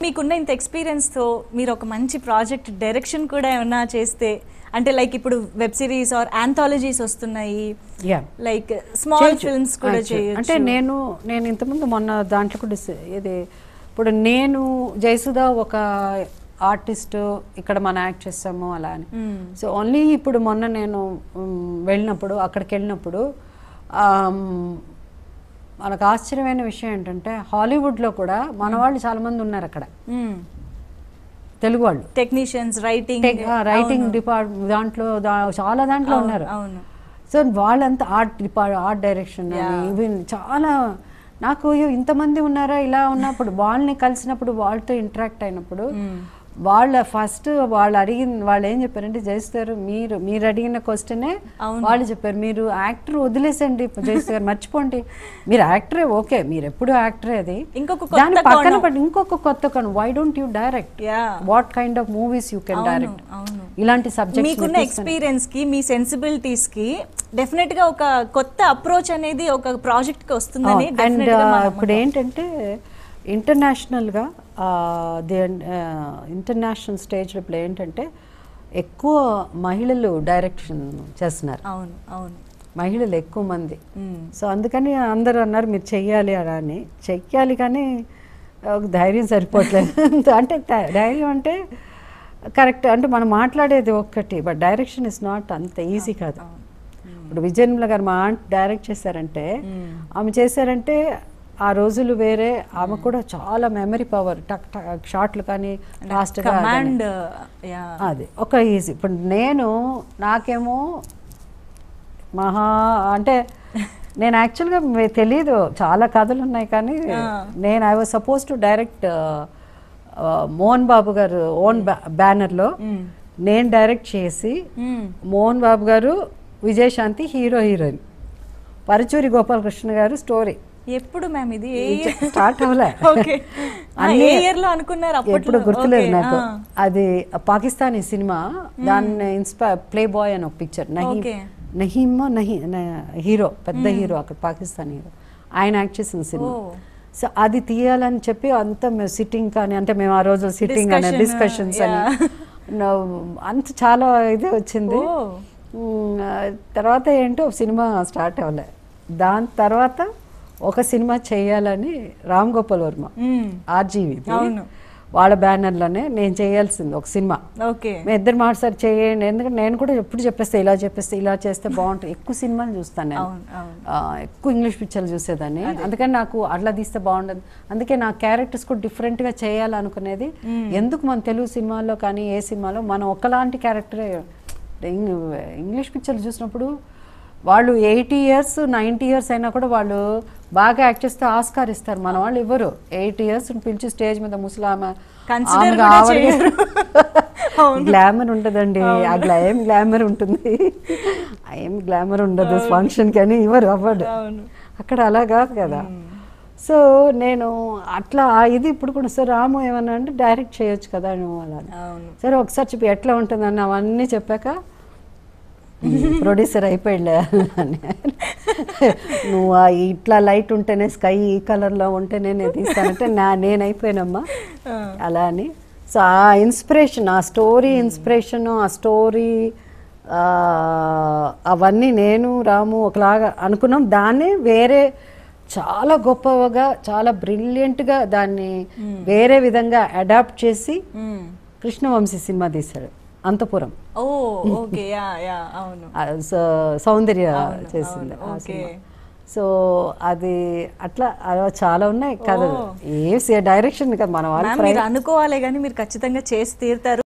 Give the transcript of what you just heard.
మీకున్న ఇంత ఎక్స్పీరియన్స్తో మీరు ఒక మంచి ప్రాజెక్ట్ డైరెక్షన్ కూడా ఏమన్నా చేస్తే అంటే లైక్ ఇప్పుడు వెబ్ సిరీస్ ఆర్ ఆంథాలజీస్ వస్తున్నాయి యా లైక్ స్మాల్ ఫిల్మ్స్ కూడా చేయొచ్చు అంటే నేను నేను ఇంతకుముందు మొన్న దాంట్లో కూడా డిస్- ఇది ఇప్పుడు నేను జయసుధ ఒక ఆర్టిస్ట్ ఇక్కడ మనం యాక్ట్ చేస్తాము అలా అని సో ఓన్లీ ఇప్పుడు మొన్న నేను మ్, వెళ్ళినప్పుడు అక్కడికి వెళ్ళినప్పుడు ఆమ్, మనకు ఆశ్చర్యమైన విషయం ఏంటంటే హాలీవుడ్లో కూడా మన వాళ్ళు చాలామంది ఉన్నారు అక్కడ తెలుగు వాళ్ళు టెక్నీషియన్స్ రైటింగ్ రైటింగ్ డిపార్ట్మెంట్ దాంట్లో దా- చాలా దాంట్లో అవును, ఉన్నారు అవును. సో వాళ్ళంతా ఆర్ట్ డిపార్ట్ ఆర్ట్ డైరెక్షన్ ఇవి చాలా నాకు అయ్యో ఇంతమంది ఉన్నారా ఇలా ఉన్నప్పుడు వాళ్ళని కలిసినప్పుడు వాళ్ళతో ఇంటరాక్ట్ అయినప్పుడు వాళ్ళ ఫస్ట్ వాళ్ళు అడిగిన వాళ్ళు ఏం చెప్పారంటే జయస్ గారు మీరు మీరు అడిగిన క్వశ్చనే వాళ్ళు చెప్పారు మీరు యాక్టర్ వదిలేసండి జయస్ గారు మర్చిపోండి మీరు యాక్టరే ఓకే మీరు ఎప్పుడు యాక్టరే అది ఇంకొక దాని కొత్త పక్కన కోణం. పడి ఇంకొక కొత్త కోణం why don't you direct yeah what kind of movies you can అవును, డైరెక్ట్ అవును. ఇలాంటి సబ్జెక్ట్స్ మీకున్న ఎక్స్పీరియన్స్ కి మీ సెన్సిబిలిటీస్ కి డెఫినెట్ గా ఒక కొత్త అప్రోచ్ అనేది ఒక ప్రాజెక్ట్ కి వస్తుందని అండ్ definite గా మా ఇప్పుడు ఏంటంటే ఇంటర్నేషనల్గా ది ఇంటర్నేషనల్ స్టేజ్లో ఇప్పుడు ఏంటంటే ఎక్కువ మహిళలు డైరెక్షన్ చేస్తున్నారు అవును అవును మహిళలు ఎక్కువ మంది మ్మ్. సో అందుకని అందరూ అన్నారు మీరు చెయ్యాలి అలా అని చెయ్యాలి కానీ ఒక ధైర్యం సరిపోవట్లేదు అంటే ధై- ధైర్యం అంటే కరెక్ట్ అంటే మనం మాట్లాడేది ఒక్కటి బట్ డైరెక్షన్ ఇస్ నాట్ అంత ఈజీ కాదు ఇప్పుడు విజయనిర్మల గారు మా ఆంట్ డైరెక్ట్ చేశారంటే ఆమె చేశారంటే ఆ రోజులు వేరే ఆమె కూడా చాలా మెమరీ పవర్ టక్ టక్ షార్ట్లు కానీ ఫాస్ట్గా కమాండ్ యా అది ఒక ఈజీ ఇప్పుడు నేను నాకేమో మహా అంటే నేను యాక్చువల్గా మీకు తెలీదు చాలా కథలు ఉన్నాయి కానీ నేను I was suppose to direct Mohan Babu garu own బ్యానర్లో నేను డైరెక్ట్ చేసి Mohan Babu garu Vijayashanti hero heroine Paruchuri Gopalakrishna garu story ఎప్పుడు మ్యామ్ ఇది ఏ స్టార్ట్ అవ్వలే ఓకే ఏ ఇయర్ లో అనుకున్నారు ఎప్పుడు అప్పట్లో గుర్తులేదు Okay, నాకు ఆ. అది పాకిస్తానీ సినిమా దాన్ని ఇన్స్పైర్ ప్లే బాయ్ అని ఒక పిక్చర్ నహీం Okay. నహీమ్ నహీ హీరో పెద్ద హీరో అక్కడ పాకిస్తాన్ హీరో ఆయన యాక్ట్ చేసిన సినిమా Oh. సో అది తీయాలని చెప్పి అంత మేము సిట్టింగ్ కానీ అంటే మేము ఆ రోజు సిట్టింగ్ అనే Discussion, డిస్కషన్స్ అని yeah. నా- అంత చాలా ఇది వచ్చింది Oh. మ్, ఆ, తర్వాత ఏంటో సినిమా స్టార్ట్ అవ్వలే దాని తర్వాత ఒక సినిమా చేయాలని రామ్ గోపాల్ వర్మ మ్మ్. ఆర్జీవి అవును. వాళ్ళ బ్యానర్లోనే నేను చేయాల్సింది ఒక సినిమా ఓకే మేము ఇద్దరు మాట్లాడి చేయండి ఎందుకంటే నేను కూడా ఎప్పుడు చెప్పేస్తే ఇలా చెప్పేస్తే ఇలా చేస్తే బాగుంటుంది ఎక్కువ సినిమాలు చూస్తాను నేను అవును అవును ఆ, ఎక్కువ ఇంగ్లీష్ పిక్చర్లు చూసేదాన్ని అందుకని నాకు అట్లా తీస్తే బాగుండదు అందుకే నా క్యారెక్టర్స్ కూడా డిఫరెంట్గా చేయాలనుకునేది ఎందుకు మన తెలుగు సినిమాల్లో కానీ ఏ సినిమాలో మనం ఒకలాంటి క్యారెక్టరే ఇంగ్లీష్ పిక్చర్లు చూసినప్పుడు వాళ్ళు ఎయిటీ ఇయర్స్ నైంటీ ఇయర్స్ అయినా కూడా వాళ్ళు బాగా యాక్ట్ చేస్తే ఆస్కార్ ఇస్తారు మన వాళ్ళు ఇవ్వరు ఎయిటీ ఇయర్స్ పిలిచి స్టేజ్ మీద ముసలామె Consider కూడా చేయరు. గ్లామర్ ఉంటుందండి ఆ గ్లా ఏం గ్లామర్ ఉంటుంది ఆ ఏం గ్లామర్ ఉండదు ఫంక్షన్ కానీ ఇవ్వరు అవ్వడు అవును అక్కడ అలా కాదు కదా సో నేను అట్లా ఆ ఇది ఇప్పుడు కూడా సార్ రాము ఏమన్నా అంటే డైరెక్ట్ చేయొచ్చు కదా నువ్వు అలా అని. అవును సరే ఒకసారి చెప్పి ఎట్లా ఉంటుందని అవన్నీ చెప్పాక ప్రొడ్యూసర్ అయిపోయిలే అని నువ్వు ఆ ఇట్లా లైట్ ఉంటేనే స్కై ఈ కలర్లో ఉంటేనే నేను తీస్తానంటే నా నేను అయిపోయానమ్మా అలా అని సో ఆ ఇన్స్పిరేషన్ ఆ స్టోరీ ఇన్స్పిరేషన్ ఆ స్టోరీ అవన్నీ నేను రాము ఒకలాగా అనుకున్నాం దాన్ని వేరే చాలా గొప్పగా చాలా బ్రిలియంట్గా దాన్ని వేరే విధంగా అడాప్ట్ చేసి మ్మ్. కృష్ణవంశీ సినిమా తీశాడు అంతపురం ఓ ఓకే యా యా అవును ఆ, స- సౌందర్య అవును, చేసింది అవును, ఆ ఓకే. సినిమా సో అది అట్లా అలా చాలా ఉన్నాయి కథలు ఏ డైరెక్షన్ కదా మన వాళ్ళు మ్యామ్ మీరు అనుకోవాలి కానీ మీరు ఖచ్చితంగా చేసి తీరుతారు